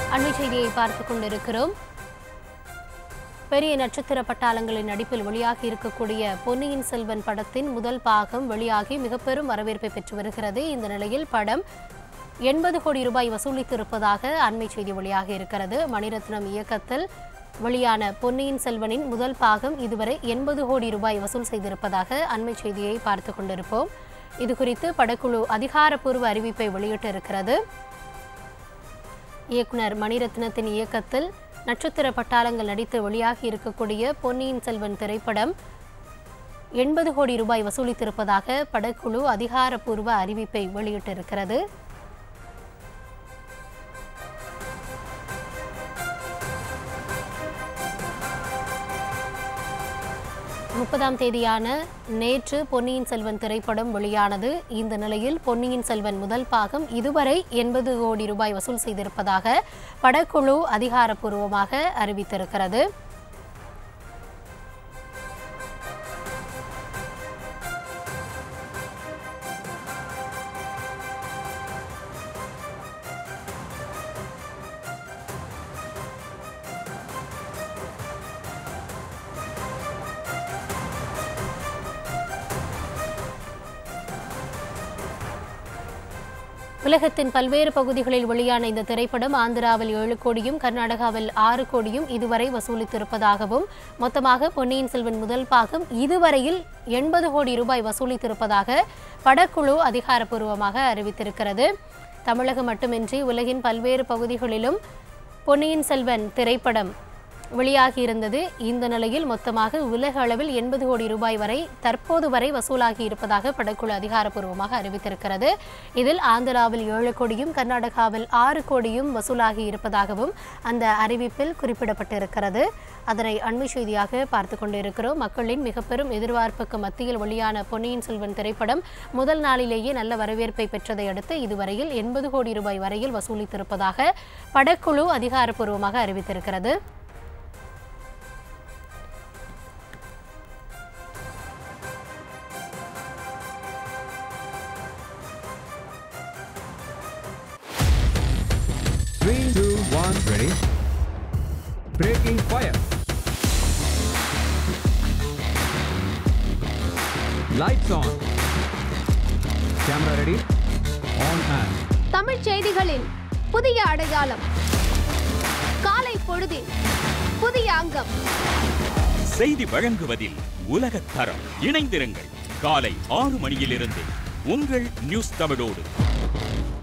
அண்மை செய்தியை பார்த்துக் கொண்டிருக்கிறோம் பெரிய நட்சத்திர பட்டாளங்களின் நடிப்பில் வெளியாகி இருக்கக்கூடிய பொன்னியின் செல்வன் படத்தின் முதல் பாகம் வெளியாகி மிக பெரும் வரவேற்பை பெற்று வருகிறது இந்த நிலையில் படம் எண்பது கோடி ரூபாய் வசூலித்திருப்பதாக அண்மை செய்தி வெளியாகி இருக்கிறது மணிரத்னம் இயக்கத்தில் வெளியான பொன்னியின் செல்வனின் முதல் பாகம் இதுவரை எண்பது கோடி ரூபாய் வசூல் செய்திருப்பதாக அண்மை செய்தியை பார்த்து கொண்டிருப்போம் இது குறித்து படக்குழு அதிகாரப்பூர்வ அறிவிப்பை வெளியிட்டிருக்கிறது இயக்குனர் மணிரத்னத்தின் இயக்கத்தில் நட்சத்திர பட்டாளங்கள் நடித்து வெளியாகி இருக்கக்கூடிய பொன்னியின் செல்வன் திரைப்படம் எண்பது கோடி ரூபாய் வசூலித்திருப்பதாக படக்குழு அதிகாரப்பூர்வ அறிவிப்பை வெளியிட்டிருக்கிறது முப்பதாம் தேதியான நேற்று பொன்னியின் செல்வன் திரைப்படம் வெளியானது இந்த நிலையில் பொன்னியின் செல்வன் முதல் பாகம் இதுவரை எண்பது கோடி ரூபாய் வசூல் செய்திருப்பதாக படக்குழு அதிகாரப்பூர்வமாக அறிவித்திருக்கிறது உலகத்தின் பல்வேறு பகுதிகளில் வெளியான இந்த திரைப்படம் ஆந்திராவில் ஏழு கோடியும் கர்நாடகாவில் ஆறு கோடியும் இதுவரை வசூலித்திருப்பதாகவும் மொத்தமாக பொன்னியின் செல்வன் முதல் பாகம் இதுவரையில் எண்பது கோடி ரூபாய் வசூலித்திருப்பதாக படக்குழு அதிகாரப்பூர்வமாக அறிவித்திருக்கிறது தமிழகம் மட்டுமின்றி உலகின் பல்வேறு பகுதிகளிலும் பொன்னியின் செல்வன் திரைப்படம் வெளியாகியிருந்தது இந்த நிலையில் மொத்தமாக உலக அளவில் எண்பது கோடி ரூபாய் வரை தற்போது வரை வசூலாகி இருப்பதாக படக்குழு அதிகாரப்பூர்வமாக அறிவித்திருக்கிறது இதில் ஆந்திராவில் ஏழு கோடியும் கர்நாடகாவில் ஆறு கோடியும் வசூலாகி இருப்பதாகவும் அந்த அறிவிப்பில் குறிப்பிடப்பட்டிருக்கிறது அதனை அண்மை செய்தியாக பார்த்து கொண்டிருக்கிறோம் மக்களின் மிக பெரும் எதிர்பார்ப்புக்கு மத்தியில் வெளியான பொன்னியின் செல்வன் திரைப்படம் முதல் நாளிலேயே நல்ல வரவேற்பை பெற்றதை அடுத்து இதுவரையில் எண்பது கோடி ரூபாய் வரையில் வசூலித்திருப்பதாக படக்குழு அதிகாரப்பூர்வமாக அறிவித்திருக்கிறது Three, two, one, ready. Breaking fire. Lights on. Camera ready. On and. Tamil செய்திகளின் புதிய அடையாளம் காலை பொழுதில் புதிய அங்கம் செய்தி வழங்குவதில் உலகத் தரம் இணைந்திருங்கள் காலை ஆறு மணியிலிருந்து உங்கள் நியூஸ் தமிழோடு